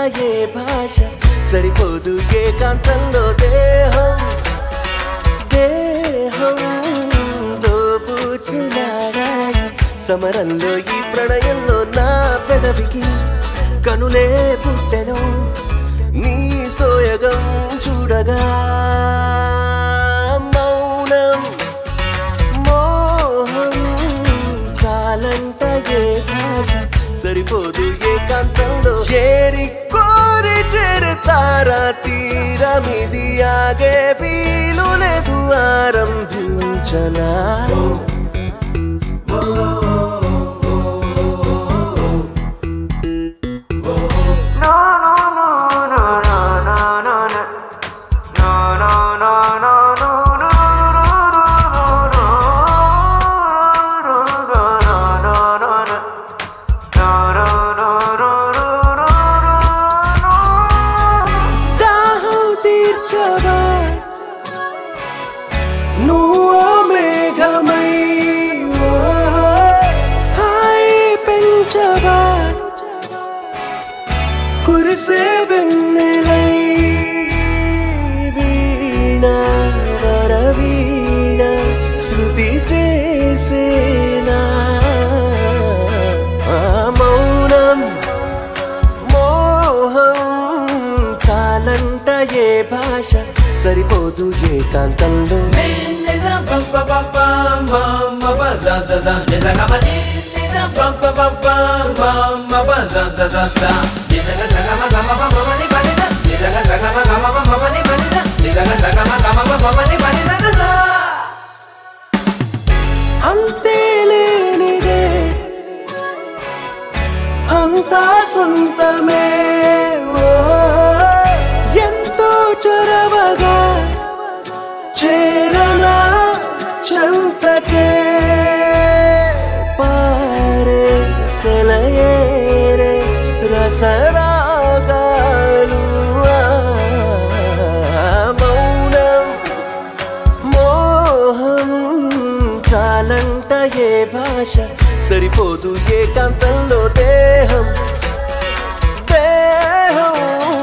ఏ భాష సరిపోదు ఏకాంతంలో దేహం దేహం దోబూచులాడాయి సమరంలో ఈ ప్రణయంలో నా పెదవికి కనులే పుట్టెను నీ సోయగం చూడగా మౌనం మోహం చాలంట ఏ భాష సరిపోదు ఏకాంతంలో చేరి కోరి చేరతారా తీరమిది ఆగే వీలు లేదు ఆరంభించనా దాహం తీర్చవా నువ్వు మేఘమై ఓ హాయి పెంచవా కురిసే వెన్నెలై వీణ వరవీణ శృతి చేసేనా ఆ మౌనం మోహం చాలంట ఏ భాష సరిపోదు ఏకాంతంలో అంతే లేనిదే అంతా సొంతమే ఓ, ఎంతో చొరవగా చేరనా చంతకే పారే సెలయేరే రసరాగాలు ఆ, మౌనం మోహం చాలంట ఏ భాష సరిపోదు ఏకాంతంలో దేహం దేహం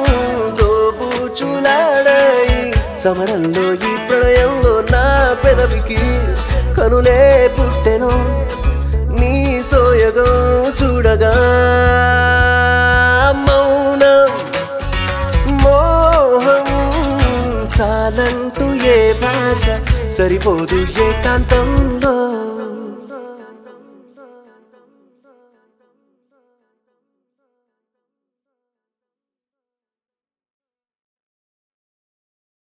దోబూచులాడాయి సమరంలో ఈ ప్రళయంలో నా పెదవికి కనులే పుట్టెను నీ సోయగం చూడగా మౌనం మోహం చాలంటూ ఏ భాష సరిపోదు ఏకాంతంలో